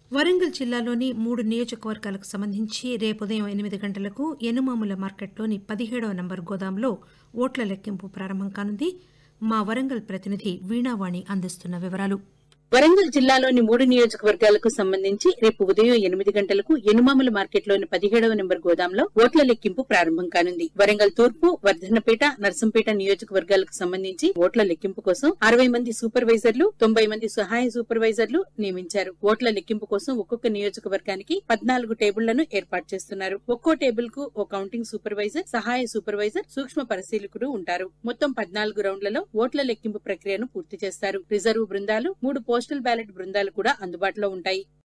వరంగల్ జిల్లాలోని మూడు నియోజకవర్గాలకు సంబంధించి రేపు ఉదయం ఎనిమిది గంటలకు ఎనుమాముల మార్కెట్లోని పదిహేడవ నంబర్ గోదాంలో ఓట్ల లెక్కింపు ప్రారంభం కానుంది మా వరంగల్ ప్రతినిధి వీణావాణి అందిస్తున్న వివరాలు వరంగల్ జిల్లాలోని మూడు నియోజకవర్గాలకు సంబంధించి రేపు ఉదయం ఎనిమిది గంటలకు ఎనుమాముల మార్కెట్లోని పదిహేడవ నెంబర్ గోదాంలో ఓట్ల లెక్కింపు ప్రారంభం కానుంది వరంగల్ తూర్పు వర్ధన్నపేట నర్సంపేట నియోజకవర్గాలకు సంబంధించి ఓట్ల లెక్కింపు కోసం అరవై మంది సూపర్వైజర్లు తొంభై మంది సహాయ సూపర్వైజర్లు నియమించారు ఓట్ల లెక్కింపు కోసం ఒక్కొక్క నియోజకవర్గానికి పద్నాలుగు టేబుళ్లను ఏర్పాటు చేస్తున్నారు ఒక్కో టేబుల్ కు ఓ కౌంటింగ్ సూపర్వైజర్ సహాయ సూపర్వైజర్ సూక్ష్మ పరిశీలకుడు ఉంటారు మొత్తం పద్నాలుగు రౌండ్లలో ఓట్ల లెక్కింపు ప్రక్రియను పూర్తి చేస్తారు రిజర్వ్ బృందాలు మూడు పోస్టల్ బ్యాలెట్ బృందాలు కూడా అందుబాటులో ఉంటాయి